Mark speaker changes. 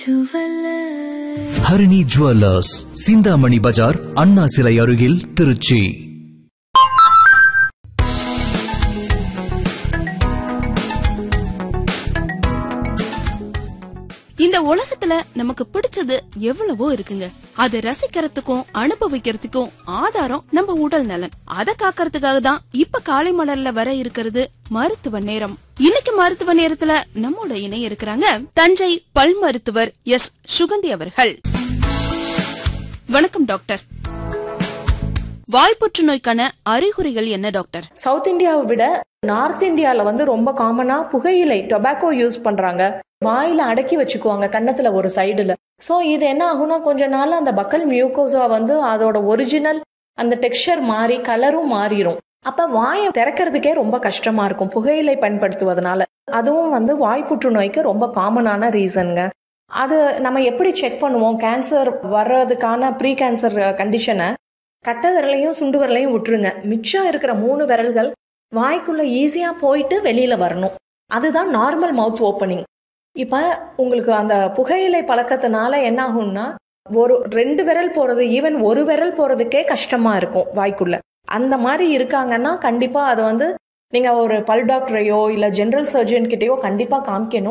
Speaker 1: Harini jewellers Chintamani Bazaar Anna சிலை அருகில் திருச்சி
Speaker 2: இந்த உலகத்துல நமக்கு பிடிச்சது எவ்வளவோ இருக்குங்க அதை ரசிக்கிறதுக்கும் அனுபவிக்கிறதுக்கும் ஆதாரம் நம்ம உடல் நலன் அதை காக்கறதுக்காக தான் இப்ப காலை மலர்ல வர இருக்கிறது மருத்துவ நேரம் இன்னைக்கு மருத்துவ நேரத்துல நம்மோட இணைய இருக்கிறாங்க தஞ்சை பல் மருத்துவர் எஸ் சுகந்தி அவர்கள் வணக்கம் டாக்டர் வாய்ப்புற்று நோய்க்கான அறிகுறிகள் என்ன டாக்டர்
Speaker 3: சவுத் இந்தியாவை விட நார்த் இந்தியாவில் வந்து ரொம்ப காமனாக புகையிலை டொபாக்கோ யூஸ் பண்ணுறாங்க வாயில் அடக்கி வச்சுக்குவாங்க கன்னத்தில் ஒரு சைடில் ஸோ இது என்ன ஆகும்னா கொஞ்ச நாள் அந்த பக்கல் மியூக்கோசா வந்து அதோட ஒரிஜினல் அந்த டெக்ஸ்சர் மாறி கலரும் மாறிடும் அப்போ வாயை திறக்கிறதுக்கே ரொம்ப கஷ்டமாக இருக்கும் புகையிலை பயன்படுத்துவதனால அதுவும் வந்து வாய் புற்றுநோய்க்கு ரொம்ப காமனான ரீசனுங்க அது நம்ம எப்படி செக் பண்ணுவோம் கேன்சர் வர்றதுக்கான ப்ரீ கேன்சர் கண்டிஷனை கட்டை விரலையும் சுண்டு விரலையும் விட்டுருங்க மிச்சம் இருக்கிற மூணு விரல்கள் வாய்க்குள்ள ஈஸியாக போயிட்டு வெளியில் வரணும் அதுதான் நார்மல் மவுத் ஓப்பனிங் இப்போ உங்களுக்கு அந்த புகையிலை பழக்கத்தினால என்ன ஆகும்னா ஒரு ரெண்டு விரல் போகிறது ஈவன் ஒரு விரல் போகிறதுக்கே கஷ்டமாக இருக்கும் வாய்க்குள்ள அந்த மாதிரி இருக்காங்கன்னா கண்டிப்பாக அதை வந்து நீங்கள் ஒரு பல் டாக்டரையோ இல்லை ஜென்ரல் சர்ஜன் கிட்டேயோ கண்டிப்பாக காமிக்கணும்